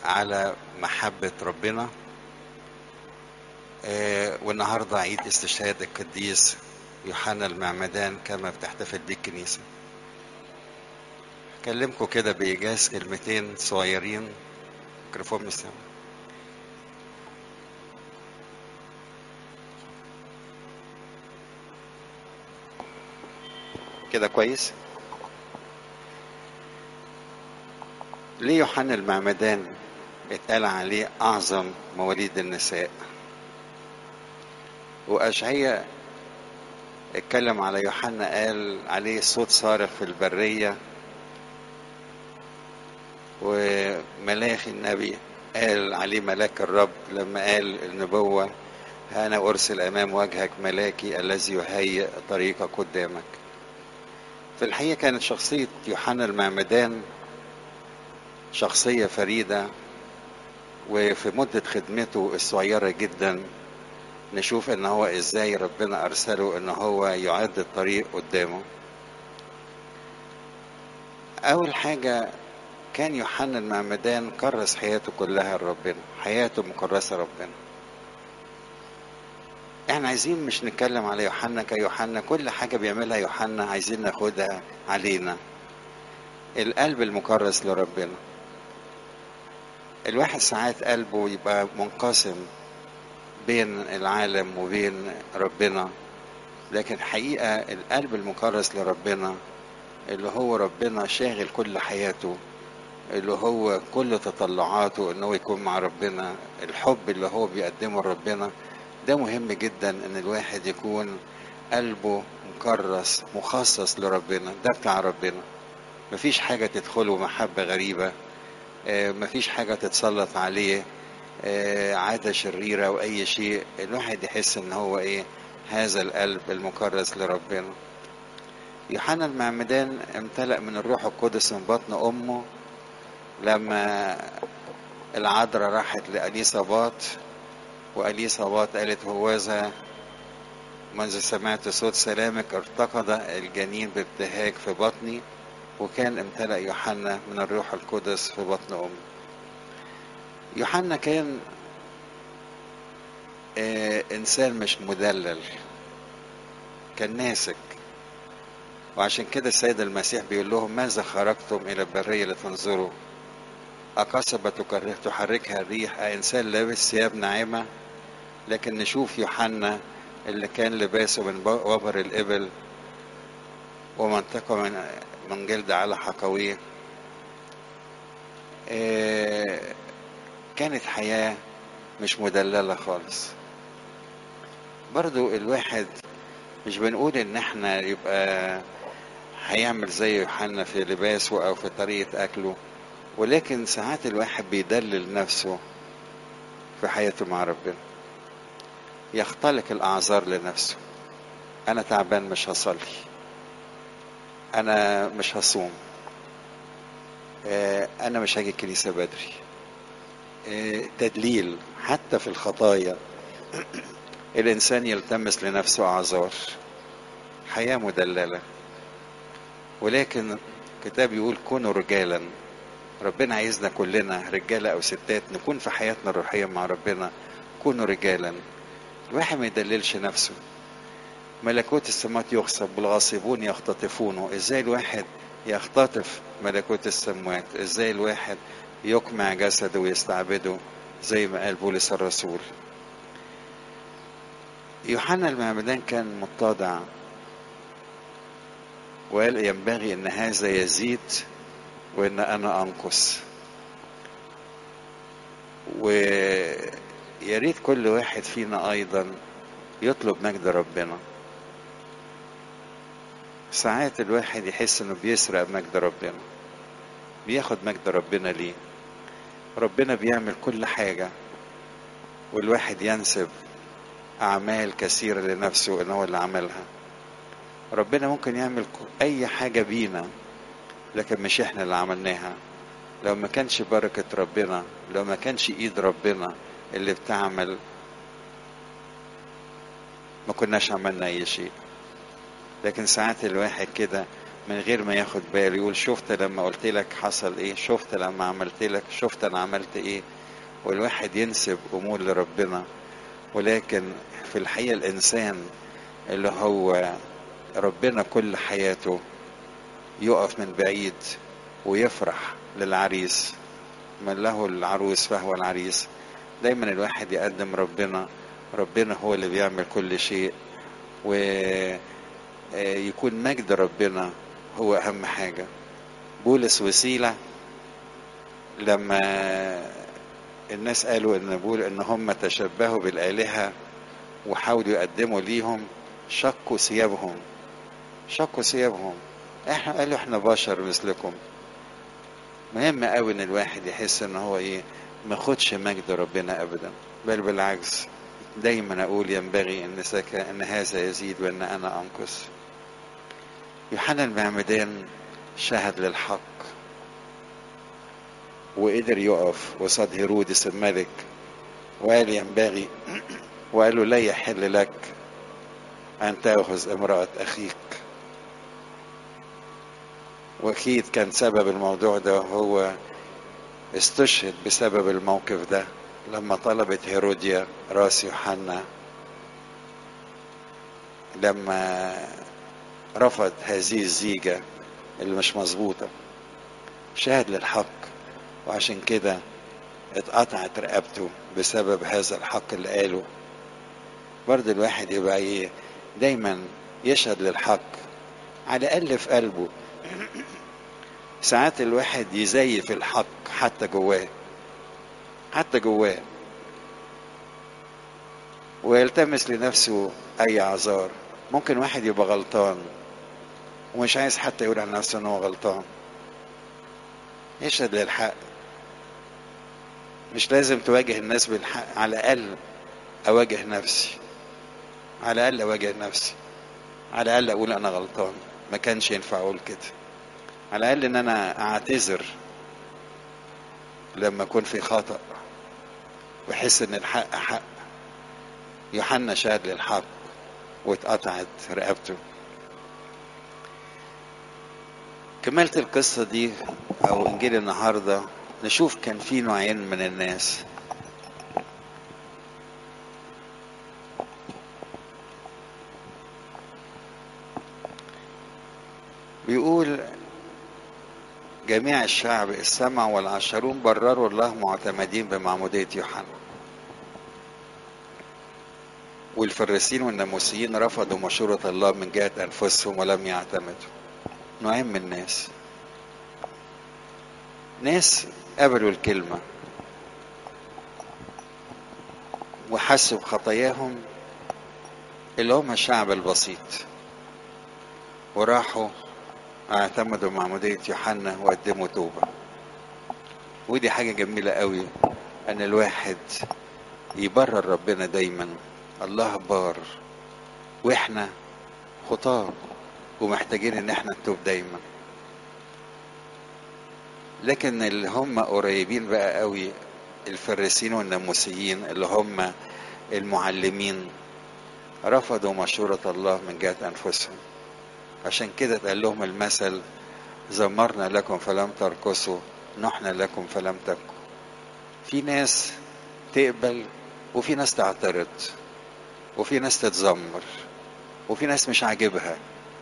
على محبة ربنا آه، والنهاردة عيد استشهاد القديس يوحنا المعمدان كما بتحتفل بيه الكنيسة أكلمكم كده بإيجاز كلمتين صغيرين ميكروفون مستمع كده كويس ليه يوحنا المعمدان اتقال عليه أعظم مواليد النساء وأشعية اتكلم على يوحنا قال عليه صوت صارخ في البرية وملاخي النبي قال عليه ملاك الرب لما قال النبوة أنا أرسل أمام وجهك ملاكي الذي يهيئ طريقك قدامك في الحقيقة كانت شخصية يوحنا المعمدان شخصية فريدة وفي مدة خدمته الصغيرة جدا نشوف ان هو ازاي ربنا ارسله ان هو يعد الطريق قدامه اول حاجة كان يوحنا المعمدان كرس حياته كلها لربنا حياته مكرسة ربنا احنا عايزين مش نتكلم على يوحنا كيوحنا كل حاجة بيعملها يوحنا عايزين ناخدها علينا القلب المكرس لربنا الواحد ساعات قلبه يبقى منقسم بين العالم وبين ربنا لكن حقيقة القلب المكرس لربنا اللي هو ربنا شاغل كل حياته اللي هو كل تطلعاته ان هو يكون مع ربنا الحب اللي هو بيقدمه لربنا ده مهم جدا ان الواحد يكون قلبه مكرس مخصص لربنا ده بتاع ربنا مفيش حاجة تدخله محبة غريبة آه، مفيش حاجة تتسلط عليه آه، عادة شريرة أو أي شيء الواحد يحس إن هو إيه هذا القلب المكرس لربنا يوحنا المعمدان امتلأ من الروح القدس من بطن أمه لما العذراء راحت لأليصابات وأليصابات قالت هوذا منذ سمعت صوت سلامك ارتقد الجنين بابتهاج في بطني وكان امتلأ يوحنا من الروح القدس في بطن أمه يوحنا كان آه إنسان مش مدلل كان ناسك وعشان كده السيد المسيح بيقول لهم ماذا خرجتم إلى البرية لتنظروا أقصبة تكره- تحركها الريح أإنسان لابس ثياب ناعمة لكن نشوف يوحنا اللي كان لباسه من ب- وبر الإبل ومنطقة من من جلد على حقويه آه، كانت حياة مش مدللة خالص برضو الواحد مش بنقول ان احنا يبقى هيعمل زي يوحنا في لباسه او في طريقة اكله ولكن ساعات الواحد بيدلل نفسه في حياته مع ربنا يختلق الاعذار لنفسه انا تعبان مش هصلي انا مش هصوم آه، انا مش هاجي الكنيسة بدري آه، تدليل حتى في الخطايا الإنسان يلتمس لنفسه أعذار حياة مدللة ولكن الكتاب يقول كونوا رجالا ربنا عايزنا كلنا رجالة أو ستات نكون في حياتنا الروحية مع ربنا كونوا رجالا الواحد ما يدللش نفسه ملكوت السماوات يغصب والغاصبون يختطفونه ازاي الواحد يختطف ملكوت السماوات ازاي الواحد يقمع جسده ويستعبده زي ما قال بولس الرسول يوحنا المعمدان كان متضع وقال ينبغي ان هذا يزيد وان انا انقص ويا ريت كل واحد فينا ايضا يطلب مجد ربنا ساعات الواحد يحس انه بيسرق مجد ربنا بياخد مجد ربنا ليه ربنا بيعمل كل حاجة والواحد ينسب أعمال كثيرة لنفسه إن هو اللي عملها ربنا ممكن يعمل ك- أي حاجة بينا لكن مش إحنا اللي عملناها لو ما كانش بركة ربنا لو ما كانش إيد ربنا اللي بتعمل ما كناش عملنا أي شيء لكن ساعات الواحد كده من غير ما ياخد باله يقول شفت لما قلت لك حصل ايه شفت لما عملت لك شفت انا عملت ايه والواحد ينسب امور لربنا ولكن في الحقيقة الانسان اللي هو ربنا كل حياته يقف من بعيد ويفرح للعريس من له العروس فهو العريس دايما الواحد يقدم ربنا ربنا هو اللي بيعمل كل شيء ويكون مجد ربنا هو أهم حاجة بولس وسيلة لما الناس قالوا ان بول ان هم تشبهوا بالآلهة وحاولوا يقدموا ليهم شقوا ثيابهم شقوا ثيابهم احنا قالوا احنا بشر مثلكم مهم قوي ان الواحد يحس ان هو ايه ما ياخدش مجد ربنا ابدا بل بالعكس دايما اقول ينبغي ان سك ان هذا يزيد وان انا انقص يوحنا المعمدان شهد للحق وقدر يقف قصاد هيرودس الملك وقال ينبغي وقال له لا يحل لك ان تاخذ امراه اخيك واكيد كان سبب الموضوع ده هو استشهد بسبب الموقف ده لما طلبت هيروديا راس يوحنا لما رفض هذه الزيجة اللي مش مظبوطة شاهد للحق وعشان كده اتقطعت رقبته بسبب هذا الحق اللي قاله برضه الواحد يبقى ايه دايما يشهد للحق على الاقل في قلبه ساعات الواحد يزيف الحق حتى جواه حتى جواه ويلتمس لنفسه اي اعذار ممكن واحد يبقى غلطان ومش عايز حتى يقول عن نفسه ان هو غلطان يشهد للحق مش لازم تواجه الناس بالحق على الاقل اواجه نفسي على الاقل اواجه نفسي على الاقل اقول انا غلطان ما كانش ينفع اقول كده على الاقل ان انا اعتذر لما اكون في خطأ واحس ان الحق حق يوحنا شهد للحق واتقطعت رقبته كملت القصة دي أو إنجيل النهاردة نشوف كان في نوعين من الناس بيقول جميع الشعب السمع والعشرون برروا الله معتمدين بمعمودية يوحنا والفريسين والناموسيين رفضوا مشورة الله من جهة أنفسهم ولم يعتمدوا نوعين من الناس ناس قبلوا الكلمة وحسوا بخطاياهم اللي هم الشعب البسيط وراحوا اعتمدوا معمودية يوحنا وقدموا توبة ودي حاجة جميلة قوي ان الواحد يبرر ربنا دايما الله بار واحنا خطاه ومحتاجين ان احنا نتوب دايما لكن اللي هم قريبين بقى قوي الفريسين والناموسيين اللي هم المعلمين رفضوا مشورة الله من جهة أنفسهم عشان كده اتقال لهم المثل زمرنا لكم فلم ترقصوا نحن لكم فلم تبكوا في ناس تقبل وفي ناس تعترض وفي ناس تتذمر وفي ناس مش عاجبها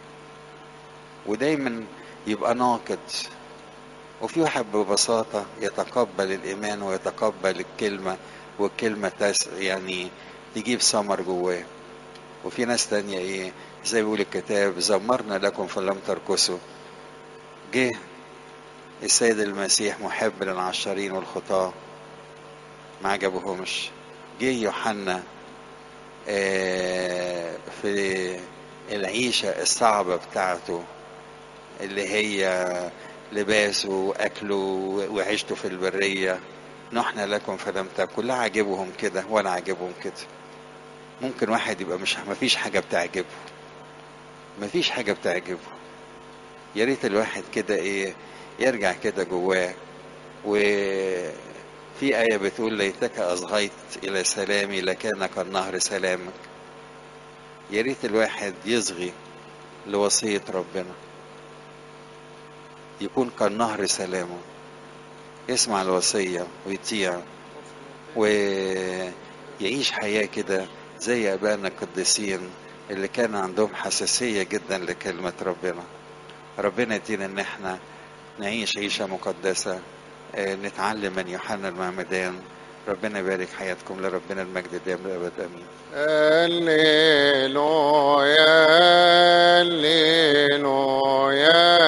ودايما يبقى ناقد وفي واحد ببساطة يتقبل الإيمان ويتقبل الكلمة والكلمة تس يعني تجيب ثمر جواه وفي ناس تانية إيه زي بيقول الكتاب زمرنا لكم فلم ترقصوا جه السيد المسيح محب للعشرين والخطاة ما عجبهمش جه يوحنا في العيشة الصعبة بتاعته اللي هي لباسه وأكله وعيشته في البرية نحن لكم فلم تكن لا عاجبهم كده ولا عاجبهم كده ممكن واحد يبقى مش مفيش حاجة بتعجبه مفيش حاجة بتعجبه يا ريت الواحد كده ايه يرجع كده جواه وفي آية بتقول ليتك أصغيت إلى سلامي لكان كالنهر سلامك يا ريت الواحد يصغي لوصية ربنا يكون كالنهر سلامه يسمع الوصية ويطيع ويعيش حياة كده زي أبائنا القديسين اللي كان عندهم حساسية جدا لكلمة ربنا ربنا يدينا إن احنا نعيش عيشة مقدسة آه، نتعلم من يوحنا المعمدان ربنا يبارك حياتكم لربنا المجد دائم للأبد آمين هللويا هللويا